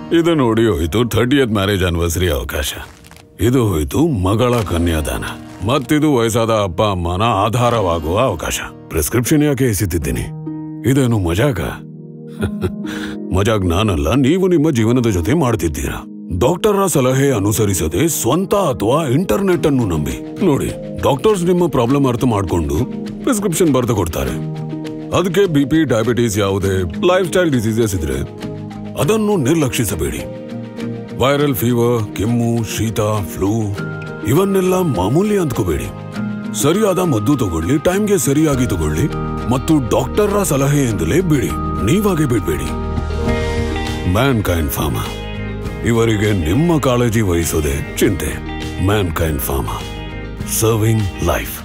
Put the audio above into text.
ಇದು ನೋಡಿ ಹೋಯ್ತು ಥರ್ಟಿಯತ್ ಮ್ಯಾರೇಜ್ ಆನಿವರ್ಸರಿ ಅವಕಾಶ ಇದು ಹೋಯ್ತು ಮಗಳ ಕನ್ಯಾದಾನ ಮತ್ತಿದು ವಯಸ್ಸಾದ ಅಪ್ಪ ಅಮ್ಮನ ಆಧಾರವಾಗುವ ಅವಕಾಶ ಪ್ರಿಸ್ಕ್ರಿಪ್ಷನ್ ಯಾಕೆ ಎಸಿತಿದ್ದೀನಿ ಇದೇನು ಮಜಾಕ ಮಜಾಕ್ ನಾನಲ್ಲ ನೀವು ನಿಮ್ಮ ಜೀವನದ ಜೊತೆ ಮಾಡ್ತಿದ್ದೀರಾ ಡಾಕ್ಟರ್ರ ಸಲಹೆ ಅನುಸರಿಸದೆ ಸ್ವಂತ ಅಥವಾ ಇಂಟರ್ನೆಟ್ ಅನ್ನು ನಂಬಿ ನೋಡಿ ಡಾಕ್ಟರ್ಸ್ ನಿಮ್ಮ ಪ್ರಾಬ್ಲಮ್ ಅರ್ಥ ಮಾಡ್ಕೊಂಡು ಪ್ರಿಸ್ಕ್ರಿಪ್ಷನ್ ಬರೆದು ಕೊಡ್ತಾರೆ ಅದಕ್ಕೆ ಬಿ ಪಿ ಡಯಾಬಿಟೀಸ್ ಯಾವುದೇ ಲೈಫ್ ಸ್ಟೈಲ್ ಡಿಸೀಸಸ್ ಇದ್ರೆ ಅದನ್ನು ನಿರ್ಲಕ್ಷಿಸಬೇಡಿ ವೈರಲ್ ಫೀವರ್ ಕೆಮ್ಮು ಶೀತ ಫ್ಲೂ ಇವನ್ನೆಲ್ಲ ಮಾಮೂಲಿ ಅಂದ್ಕೋಬೇಡಿ ಸರಿಯಾದ ಮದ್ದು ತಗೊಳ್ಳಿ ಟೈಮ್ಗೆ ಸರಿಯಾಗಿ ತಗೊಳ್ಳಿ ಮತ್ತು ಡಾಕ್ಟರ್ರ ಸಲಹೆಯಿಂದಲೇ ಬಿಡಿ ನೀವಾಗೆ ಬಿಡ್ಬೇಡಿ ಮ್ಯಾನ್ ಕೈಂಡ್ ಫಾರ್ಮ ಇವರಿಗೆ ನಿಮ್ಮ ಕಾಳಜಿ ವಹಿಸೋದೇ ಚಿಂತೆ Mankind pharma serving life